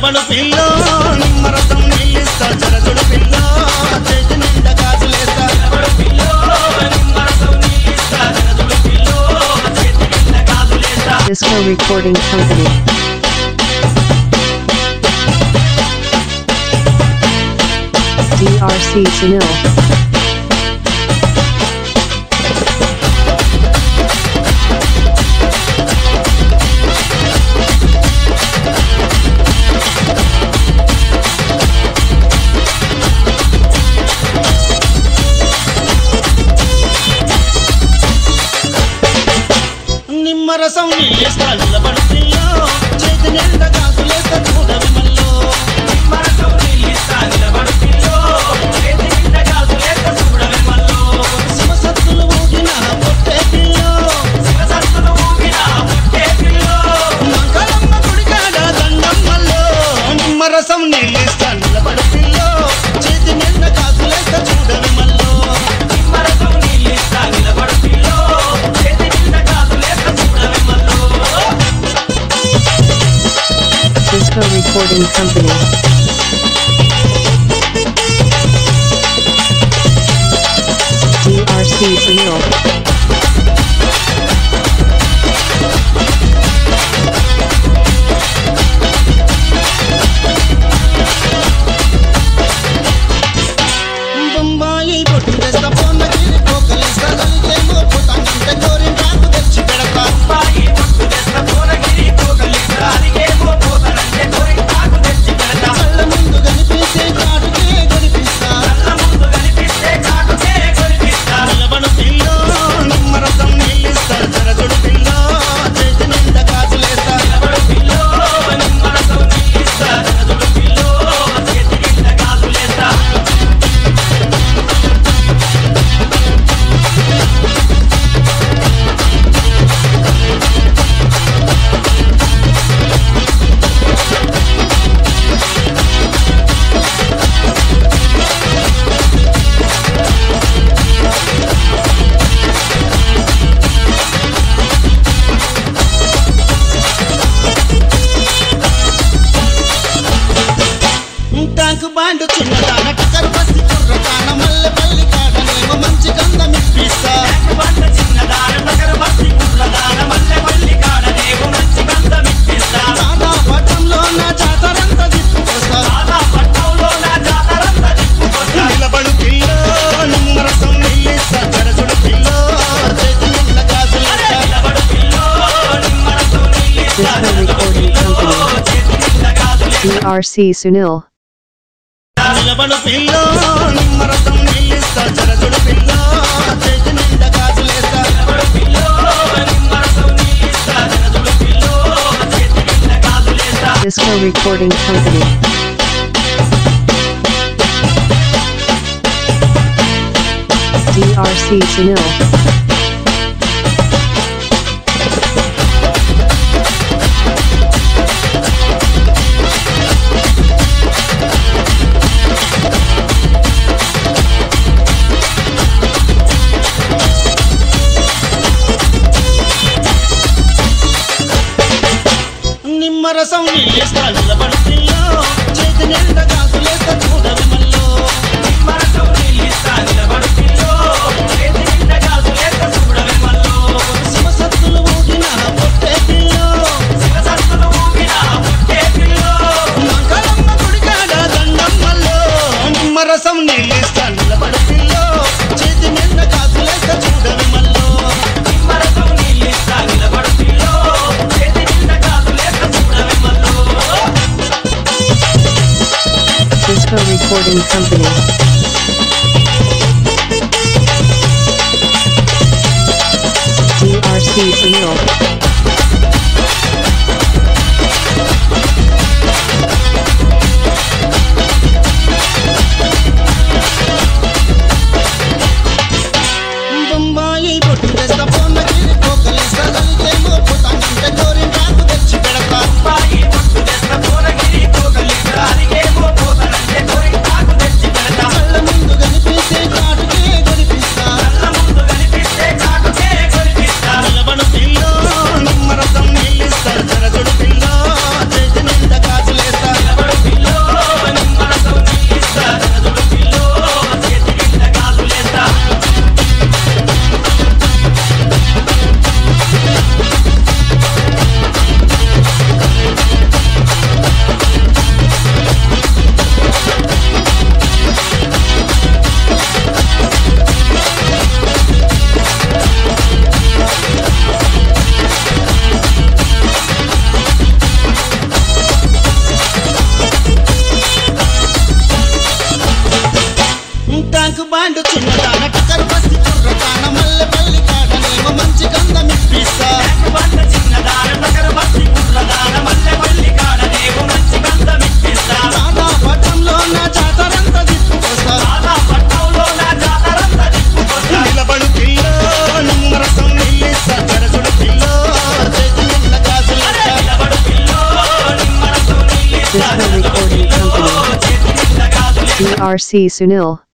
నిలబడు పిల్లో నిమ్మరసం నిల్లిస్తా జరజుడు పిల్లో చేతి నిండా గాజులేస్తా Disco Recording Company. DRC Sunil. నిమ్మరసం నిల్లిస్తా నిలబడు పిల్లో చేతి నిండా గాజులేస్తా చూడవి మల్లో శివసత్తులు ఊగిన పొట్టే పిల్లో మంగళమ్మ గుడికాడ దండం మల్లో నిమ్మరసం నిల్లిస్తా నిలబడు పిల్లో చేతి నిండా గాజులేస్తా చూడవి మల్లో Disco Recording Company. DRC Sunil. Bombay బొట్టు తెస్తా పొన్నగిరి పోకలిస్తా కలిగేమో పుతానంటే గోరింటాకు తెచ్చి పెడతా కళ్ళ ముందు కనిపించే కాటుకే గడిపిస్తా నిలబడు పిల్లో నిమ్మరసం నిల్లిస్తా జరజుడు పిల్లో చేతి నిండా గాజులేస్తా ట్యాంకు బాండు చిన్నదాన టకరు బస్తి కుర్రకాన మల్లె పల్లి కాడనేమో మంచి గంధం ఇప్పిస్తా సాదా పట్టంలో నా జాతరంతా తిప్పుకొస్తా నిలబడు పిల్లో నిమ్మరసం నిల్లిస్తా జరజుడు పిల్లో చేతి నిండా గాజులేస్తా Disco Recording Company. DRC Sunil. నిలబడు పిల్లో నిమ్మరసం నిల్లిస్తా జరజుడు పిల్లో చేతి నిండా గాజులేస్తా Disco Recording Company. DRC Sunil. నిమ్మరసం నిల్లిస్తా నిలబడు పిల్లో చేతి నిండా గాజులేస్తా చూడవి మల్లో శివసత్తులు ఊగిన పొట్టే పిల్లో మంగళమ్మ గుడికాడ దండం మల్లో నిమ్మరసం నిల్లిస్తా నిలబడు పిల్లో చేతి నిండా గాజులేస్తా చూడవి మల్లో Disco Recording Company. DRC Sunil. Bombay బొట్టు తెస్తా పొన్నగిరి పోకలిస్తా కలిగేమో పుతానంటే గోరింటాకు తెచ్చి పెడతా కళ్ళ ముందు కనిపించే కాటుకే గడిపిస్తా నిలబడు పిల్లో Disco Recording Company. DRC Sunil.